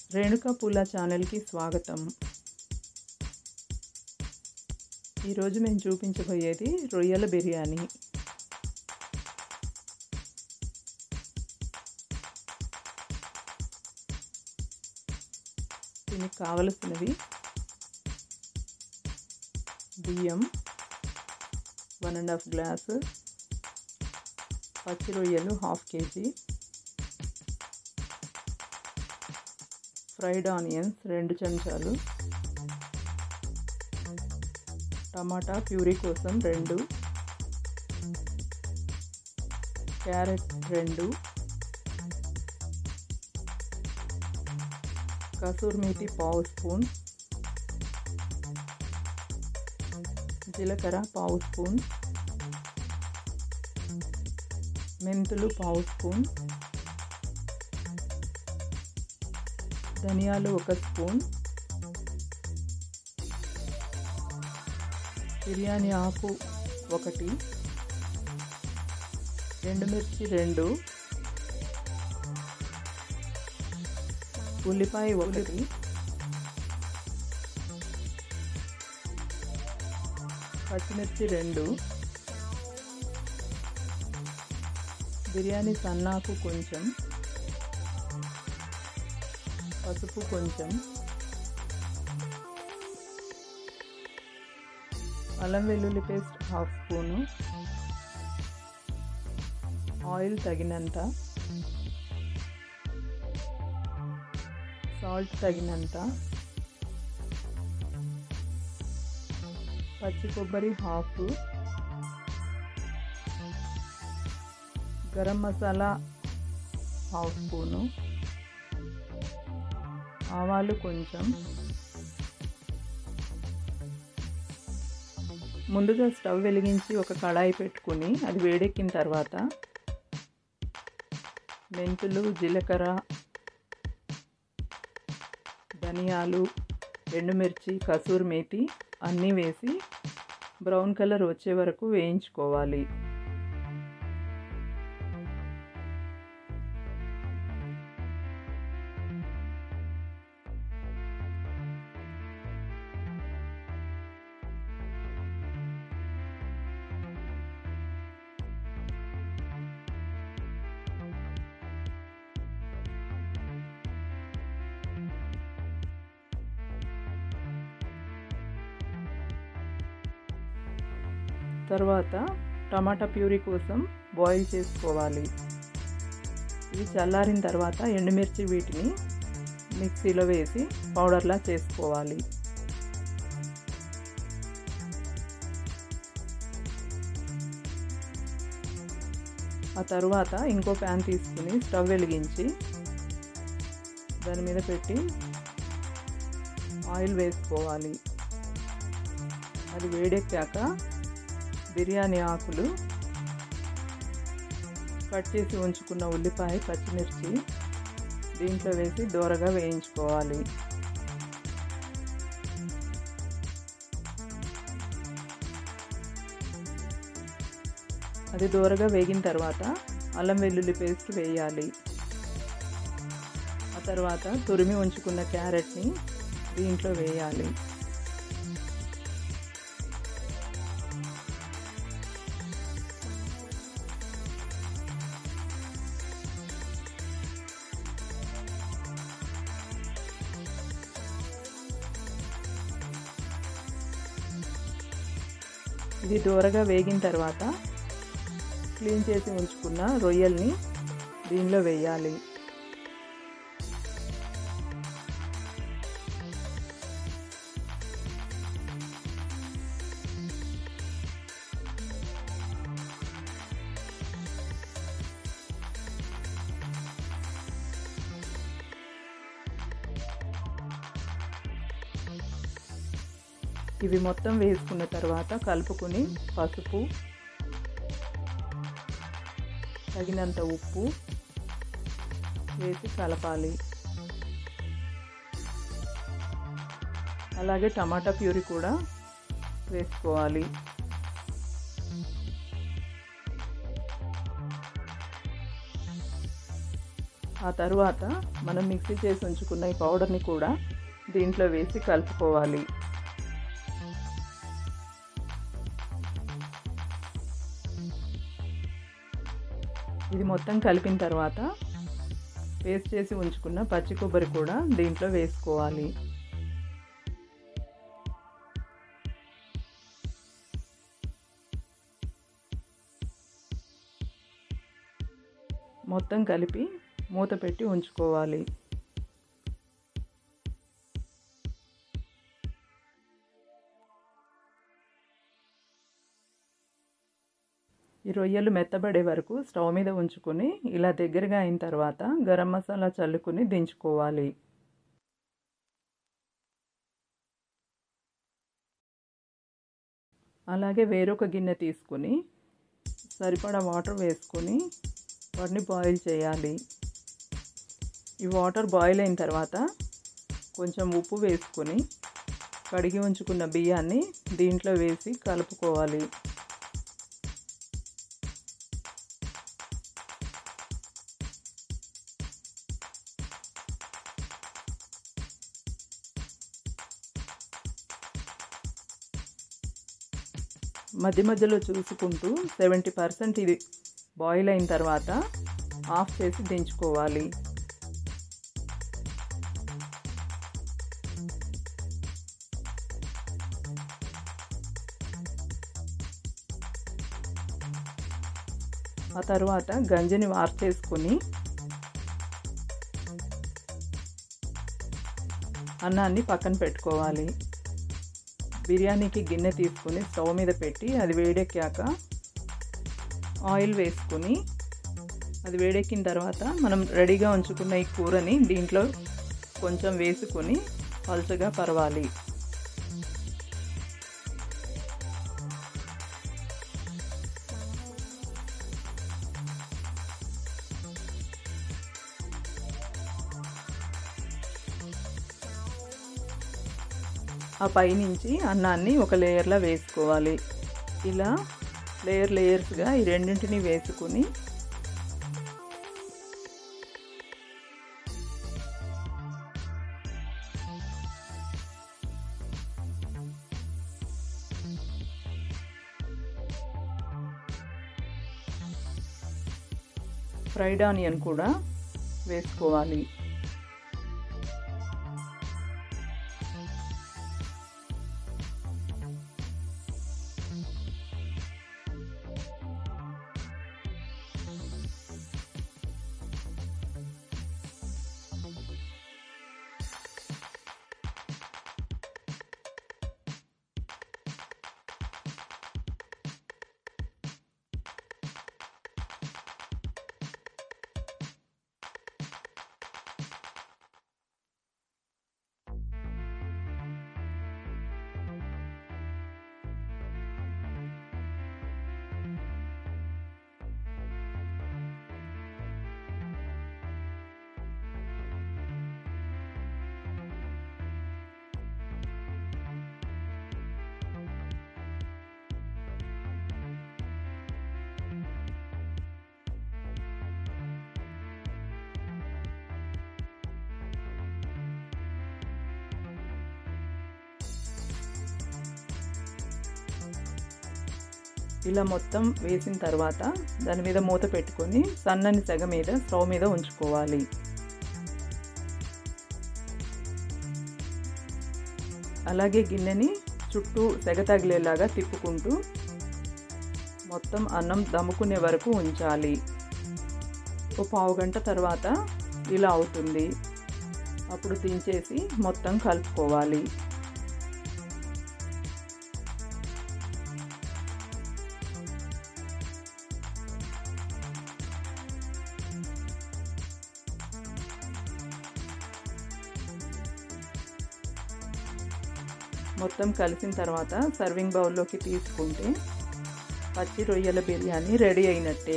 రేణుకా పూల ఛానల్కి స్వాగతం ఈరోజు మేము చూపించబోయేది రొయ్యల బిర్యానీ దీనికి కావలసినవి బియ్యం వన్ అండ్ హాఫ్ గ్లాసు పచ్చి రొయ్యలు హాఫ్ కేజీ ఫ్రైడ్ ఆనియన్స్ రెండు చెంచాలు టమాటా ప్యూరీ కోసం రెండు క్యారెట్ రెండు కసూర్ మేతి పావు స్పూన్ జీలకర్ర పావు స్పూన్ మెంతులు పావు స్పూన్ ధనియాలు ఒక స్పూన్ బిర్యానీ ఆకు ఒకటి ఎండుమిర్చి రెండు ఉల్లిపాయ ఒకటి పచ్చిమిర్చి రెండు బిర్యానీ సన్నాకు కొంచెం పసుపు కొంచెం అల్లం వెల్లుల్లి పేస్ట్ హాఫ్ స్పూను ఆయిల్ తగినంత సాల్ట్ తగినంత పచ్చి కొబ్బరి half garam masala half spoon ఆవాలు కొంచెం ముందుగా స్టవ్ వెలిగించి ఒక కళాయి పెట్టుకుని అది వేడెక్కిన తర్వాత మెంతులు జీలకర్ర ధనియాలు ఎండుమిర్చి కసూర్ మేతి అన్నీ వేసి బ్రౌన్ కలర్ వచ్చే వరకు వేయించుకోవాలి తర్వాత టమాటా ప్యూరీ కోసం బాయిల్ చేసుకోవాలి ఇవి చల్లారిన తర్వాత ఎండుమిర్చి వీటిని మిక్సీలో వేసి పౌడర్లా చేసుకోవాలి ఆ తర్వాత ఇంకో ప్యాన్ తీసుకుని స్టవ్ వెలిగించి దాని మీద పెట్టి ఆయిల్ వేసుకోవాలి అది వేడెక్కాక బిర్యానీ ఆకులు కట్ చేసి ఉంచుకున్న ఉల్లిపాయ పచ్చిమిర్చి దీంట్లో వేసి దూరగా వేయించుకోవాలి అది దూరగా వేగిన తర్వాత అల్లం వెల్లుల్లి పేస్ట్ వేయాలి ఆ తర్వాత తురిమి ఉంచుకున్న క్యారెట్ని దీంట్లో వేయాలి ఇది దూరగా వేగిన తర్వాత క్లీన్ చేసి ఉంచుకున్న రొయ్యల్ని దీనిలో వేయాలి ఇవి మొత్తం వేసుకున్న తర్వాత కలుపుకొని పసుపు తగినంత ఉప్పు వేసి కలపాలి అలాగే టమాటా ప్యూరీ కూడా వేసుకోవాలి ఆ తరువాత మనం మిక్సీ చేసి ఉంచుకున్న ఈ పౌడర్ని కూడా దీంట్లో వేసి కలుపుకోవాలి ఇది మొత్తం కలిపిన తర్వాత పేస్ట్ చేసి ఉంచుకున్న పచ్చి కొబ్బరి కూడా దీంట్లో వేసుకోవాలి మొత్తం కలిపి మూత పెట్టి ఉంచుకోవాలి ఈ రొయ్యలు మెత్తబడే వరకు స్టవ్ మీద ఉంచుకొని ఇలా దగ్గరగా అయిన తర్వాత గరం మసాలా చల్లుకుని దించుకోవాలి అలాగే వేరొక గిన్నె తీసుకుని సరిపడా వాటర్ వేసుకొని వాటిని బాయిల్ చేయాలి ఈ వాటర్ బాయిల్ అయిన తర్వాత కొంచెం ఉప్పు వేసుకొని కడిగి ఉంచుకున్న బియ్యాన్ని దీంట్లో వేసి కలుపుకోవాలి మధ్య మధ్యలో చూసుకుంటూ సెవెంటీ పర్సెంట్ ఇది బాయిల్ అయిన తర్వాత ఆఫ్ చేసి దించుకోవాలి ఆ తర్వాత గంజిని వార్చేసుకొని అన్నాన్ని పక్కన పెట్టుకోవాలి బిర్యానీకి గిన్నె తీసుకొని స్టవ్ మీద పెట్టి అది వేడెక్కాక ఆయిల్ వేసుకొని అది వేడెక్కిన తర్వాత మనం రెడీగా ఉంచుకున్న ఈ కూరని దీంట్లో కొంచెం వేసుకొని పలుచగా పరవాలి ఆ పైనుంచి అన్నాన్ని ఒక లేయర్లో వేసుకోవాలి ఇలా లేయర్ లేయర్స్గా ఈ రెండింటిని వేసుకుని ఫ్రైడ్ ఆనియన్ కూడా వేసుకోవాలి ఇలా మొత్తం వేసిన తర్వాత దాని మీద మూత పెట్టుకొని సన్నని సెగ మీద స్టవ్ మీద ఉంచుకోవాలి అలాగే గిన్నెని చుట్టూ సెగ తగిలేలాగా తిప్పుకుంటూ మొత్తం అన్నం దమ్ముకునే వరకు ఉంచాలి ఓ పావు గంట తర్వాత ఇలా అవుతుంది అప్పుడు దించేసి మొత్తం కలుపుకోవాలి మొత్తం కలిసిన తర్వాత సర్వింగ్ బౌల్లోకి తీసుకుంటే పచ్చి రొయ్యల బిర్యానీ రెడీ అయినట్టే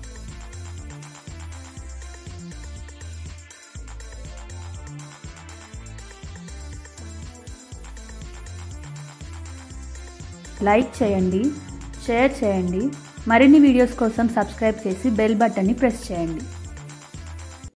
లైక్ చేయండి షేర్ చేయండి మరిన్ని వీడియోస్ కోసం సబ్స్క్రైబ్ చేసి బెల్ బటన్ని ప్రెస్ చేయండి